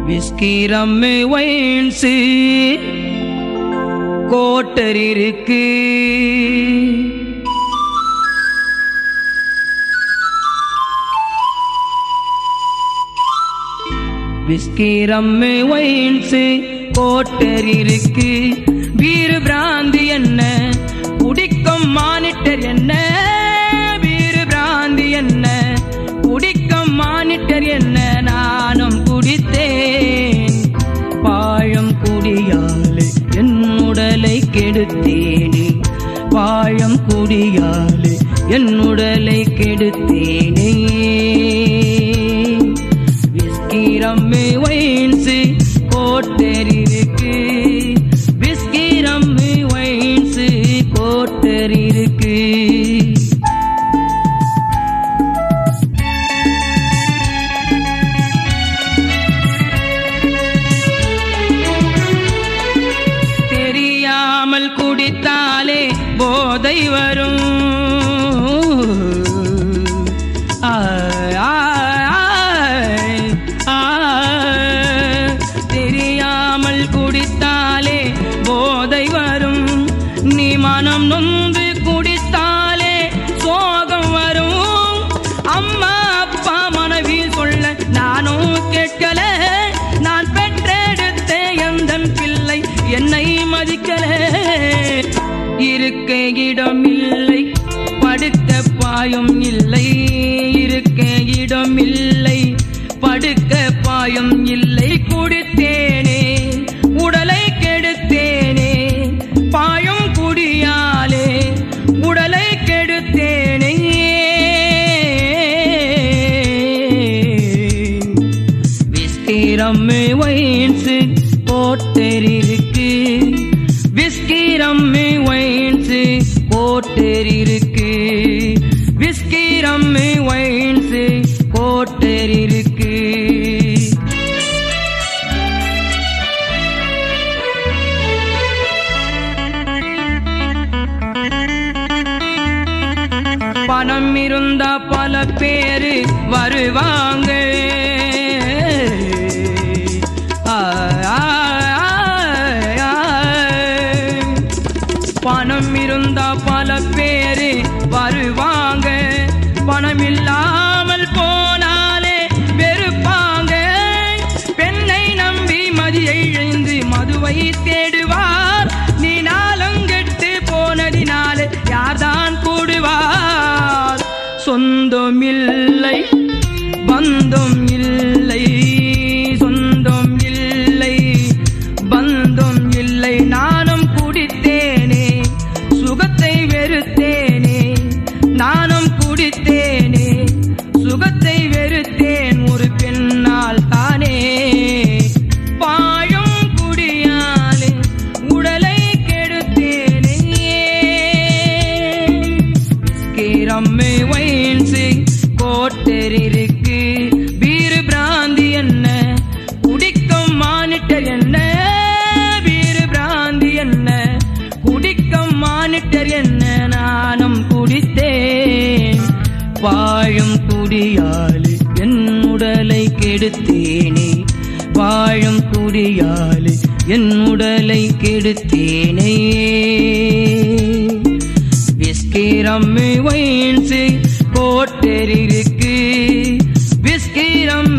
Whisky rum wines quarter இருக்கு whisky rum wines quarter இருக்கு வீறு பிராந்தி என்ன குடிக்கும் மானிட்டர் என்ன வீறு பிராந்தி என்ன குடிக்கும் மானிட்டர் என்ன நானும் குடித்தேன் பாழம் குடியாலே என் உடலை கெடுத்தேனே பாழம் குடியாலே என் உடலை கெடுத்தேனே விஸ்கி ரம்மு ஒயின்ஸு கோட்டர் இருக்கு விஸ்கி ரம்மு ஒயின்ஸு கோட்டர் இருக்கு தெரியாமல் குடித்தாலே போதை வரும் ஆய், ஆய், ஆய், ஆய். தெரியாமல் குடித்தாலே போதை வரும் நீ மனம் நொந்து குடித்தாலே சோகம் வரும் அம்மா அப்பா மனைவி சொல்ல நானும் கேட்கல நான் பெற்றெடுத்த எந்தன் பிள்ளை என்னை மதிக்கல இருக்க இடம் இல்லை படுக்க பாயும் இல்லை இருக்க இடம் இல்லை படுக்க பாயும் இல்லை குடித்தேனே உடலை கெடுத்தேனே பாயும் குடியாலே உடலை கெடுத்தேனே விஸ்கி ரம்மு ஒயின்ஸு கோட்டர் இருக்கு விஸ்கி ரம்மு ஒயின்ஸு கோட்டர் இருக்கு விஸ்கி ரம்மு ஒயின்ஸு கோட்டர் இருக்கு பணம் இருந்தா பல பேரு வருவாங்க ஆய், ஆய், ஆய், ஆய். பணம் இருந்தா பல பேரு வருவாங்க பணம் இல்லாமல் போனாலே வெறுப்பாங்க பெண்ணை நம்பி மதியை இழந்து மதுவை தேடுவார் நீ நாளங்கெட்டு போனதினாலே யார்தான் கூடுவார் சொந்தம் இல்லை பந்தம் இல்லை சொந்தம் இல்லை பந்தம் இல்லை நானும் குடித்தேனே சுகத்தை வெறுத்தேனே நானும் குடித்தேனே சுகத்தை வெறுத்தேன் ஒரு பெண்ணால் தானே பாழும் குடியாலே உடலை கெடுத்தேனே ரம்மு ஒயின்ஸு கோட்டர் இருக்கு வீறு பிராந்தி என்ன குடிக்கும் மானிட்டர் என்ன வீறு பிராந்தி என்ன குடிக்கும் மானிட்டர் என்ன நானும் குடித்தேன் வாழும் குடியாலே என் உடலை கெடுத்தேனே வாழும் குடியாலே என் உடலை கெடுத்தேனே விஸ்கி ரம்மு ஒயின்ஸு கோட்டர் இருக்கு விஸ்கி ரம்மு